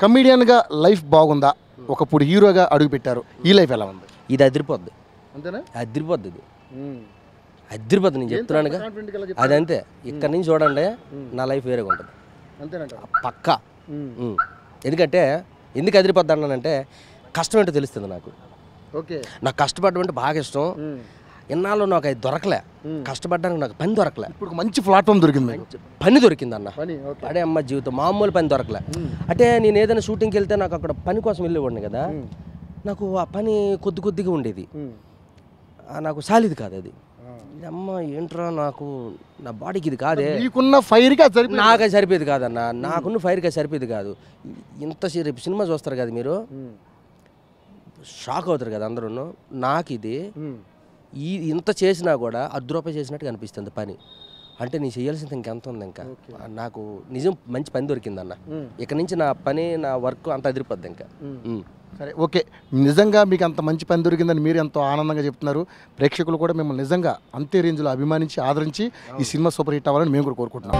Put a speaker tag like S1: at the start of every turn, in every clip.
S1: కమీడియన్గా life బాగుందా ఒకప్పుడు హీరోగా అడుగు పెట్టారు ఈ లైఫ్ ఎలా ఉంది
S2: ఇది అదిరిపోద్ది
S1: అంతేనా
S2: అదిరిపోద్ది ఇది అదిరిపోద్ది నేను చెప్తున్నానుగా
S1: కాన్ఫిడెంట్గా అలా
S2: అది అంతే ఇక్కడ నుంచి చూడండి నా లైఫ్ వేరేగా ఉంటుంది
S1: అంతేనంట
S2: పక్కా ఉమ్. ఎందుకంటే ఎందుకు అదిరిపోద్ది అన్నానంటే కష్టం ఏంటో తెలుస్తుంది నాకు
S1: ఓకే
S2: నాకు కష్టపడడం అంటే బాగా ఇష్టం ఇన్నాళ్ళు నాకు అది దొరకలే కష్టపడడానికి నాకు పని దొరకలే
S1: ఇప్పుడు ఒక మంచి ప్లాట్ఫామ్ దొరికింది మీకు
S2: పని దొరికింది అన్న
S1: పని ఓకే
S2: అడే అమ్మ జీవితం మామూలు పని దొరకలే అంటే నేను ఏదైనా షూటింగ్కి వెళ్తే నాకు అక్కడ పని కోసం వెళ్ళేవాడిని కదా నాకు ఆ పని కొద్ది కొద్దిగా ఉండేది ఆ, నాకు సాలిది కాదు అది ఇది అమ్మ ఏంట్రా నాకు నా బాడీకి ఇది కాదే
S1: మీకున్న ఫైర్కి అది సరిపోయింది
S2: నాకు అది సరిపోయేది కాదన్న నాకున్న ఫైర్కి అది సరిపోయేది కాదు ఇంత సే- రేపు సినిమా చూస్తారు కదా మీరు షాక్ అవుతారు కదా అందరూ నాకు ఇది ఈ ఇంత చేసినా కూడా అర్ధ రూపాయి చేసినట్టు కనిపిస్తుంది పని అంటే నీ చేయాల్సింది ఇంకెంత ఉంది ఇంకా నాకు నిజం మంచి పని దొరికిందన్న ఇక నుంచి నా పని నా వర్క్ అంత అదిరిపోద్ది ఇంకా ఉమ్.
S1: సరే ఓకే నిజంగా మీకు అంత మంచి పని దొరికిందని మీరు ఎంతో ఆనందంగా చెప్తున్నారు ప్రేక్షకులు కూడా మిమ్మల్ని నిజంగా అంతే రేంజ్లో అభిమానించి ఆదరించి ఈ సినిమా సూపర్ హిట్ అవ్వాలని మేము కూడా కోరుకుంటున్నాం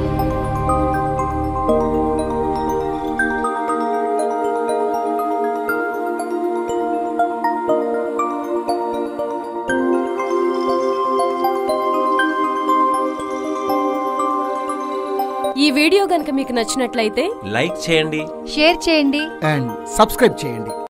S3: ఈ వీడియో గనుక మీకు నచ్చినట్లయితే
S4: లైక్ చేయండి
S5: షేర్ చేయండి
S1: అండ్ సబ్స్క్రైబ్ చేయండి